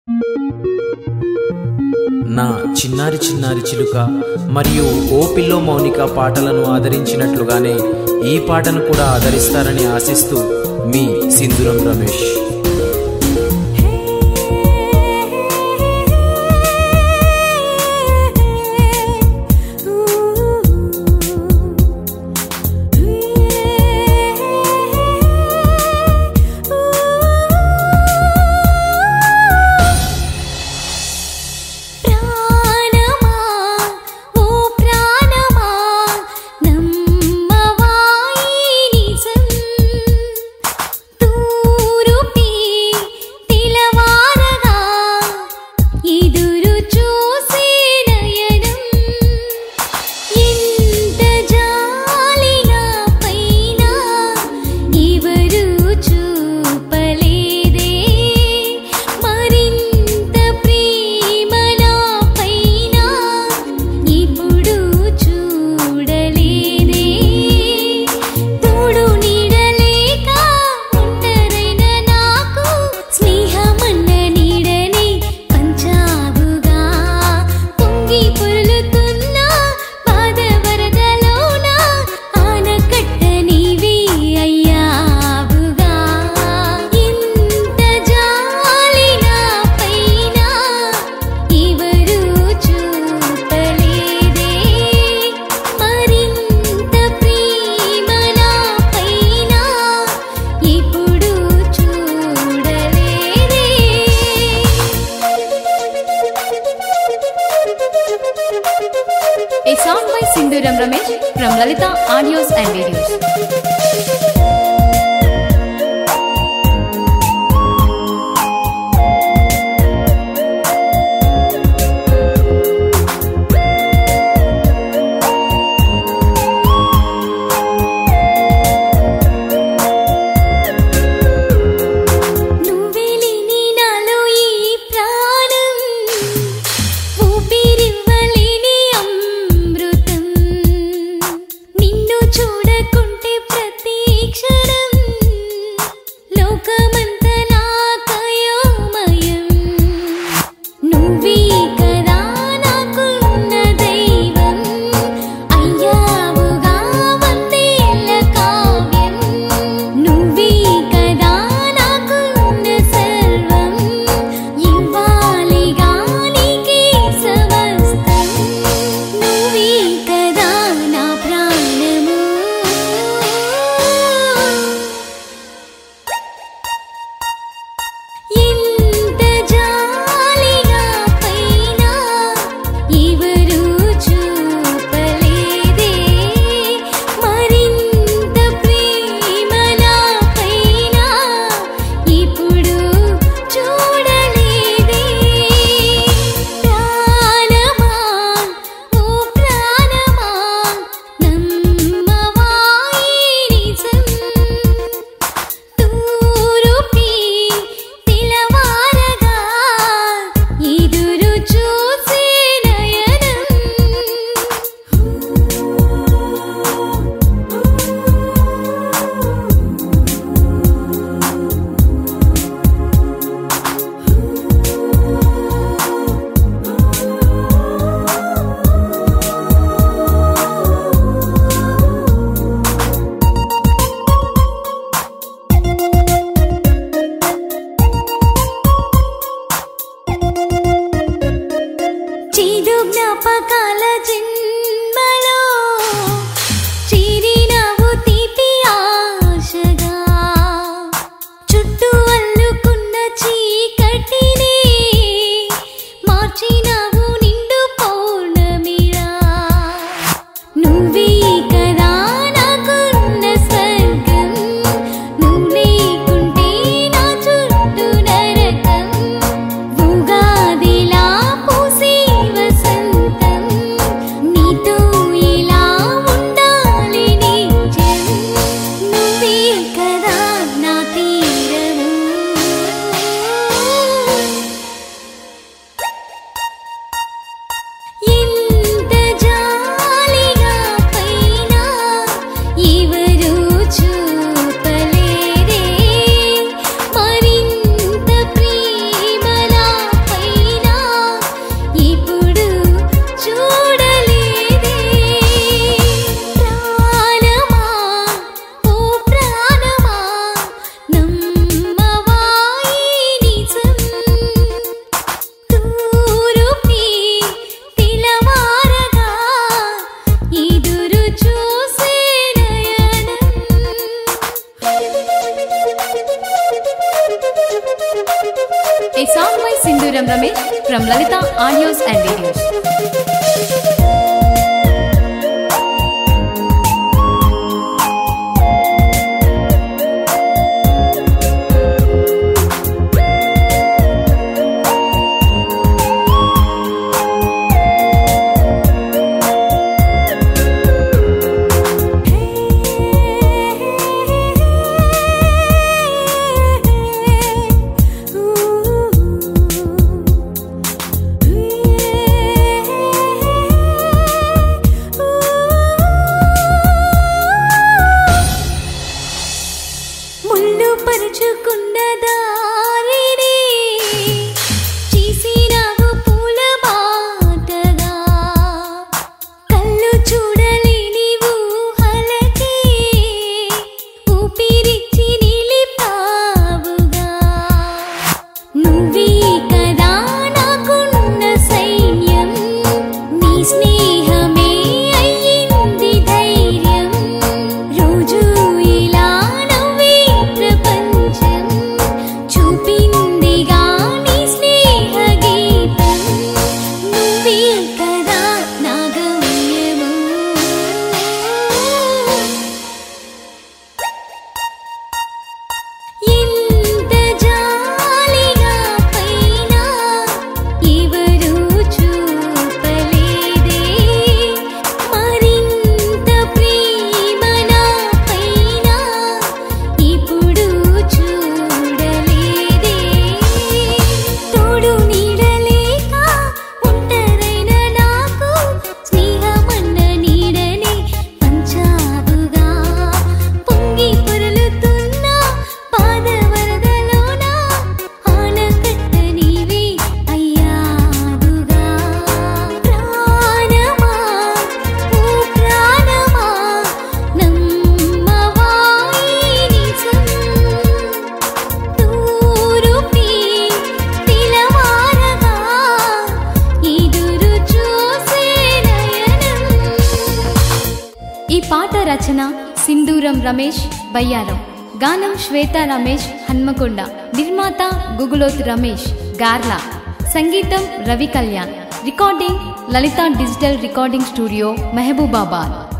నా చిన్నారి చిన్నారి చిలుక మరియు ఓ పిల్లో మౌనిక పాటలను ఆదరించినట్లుగానే ఈ పాటను కూడా ఆదరిస్తారని ఆశిస్తూ మీ సింధురం రమేష్ ప్రాణమా ఓ ప్రాణమా నమ్మవాయి నిజం తూరుపి తిలవారగా ఎదురు చూసే నయనం ఎంత జాలినా పైన ఎవరు చూపలేదే మరింత ప్రేమలా పైన ఇప్పుడు చూడలేదే తోడు నీడలేక ఒంటరైన నాకు స్నేహమన్న నీడని పంచావుగా పొంగి పొరులుతున్న పాద వరదలోన ఆనకట్ట నీవే అయ్యావుగా ఇంత జాలిన పైన ఎవరు చూపలేదే మరింత ప్రేమలా పైన ఇప్పుడు చూడలేదే A song by Sindhuram Ramesh from Lalita Audios and Videos. నువ్వెలిని నాలో ఈ ప్రాణం ఊపిరివ్వలేని అమృతం నిన్ను చూడకుంటే ప్ర సింధూరం Ramesh from Lalitha audios and videos ముళ్ళు పరుచుకున్న దారిని చేసినావు పూల బాటగా కళ్ళు చూడలేని ఊహలకి ఊపిరిచ్చి నిలిపావుగా నువ్వే కదా నాకున్న సైన్యం నీ స్నేహమే అయ్యింది ధైర్యం రోజు ఇలా నవ్వే ప్రపంచం చూపిందిగా నీ స్నేహ గీతం నువ్వే కదా నా గమ్యము ఎంత జాలిగా పైన ఎవరు చూపలేదే మరింత ప్రేమ నా పైన ఇప్పుడు చూడలేదే తోడు నీడలేక ఒంటరైన నాకు స్నేహమన్న నీడనే పంచావుగా పొంగి పొరలుతున్న పాదవరదలోన ఆనకట్ట నీవే అయ్యావుగా ప్రాణమా ఓ ప్రాణమా నమ్మవాయి నిజం తూరుపి పిలవారగా ఎదురు చూసే నయనం ఈ పాట రచన సింధూరం రమేష్ బయ్యారం గానం శ్వేత రమేష్ హన్మకొండ నిర్మాత గుగులోత్ రమేష్ గార్లా సంగీతం Ravi Kalyan recording Lalitha digital recording studio Mahabubabad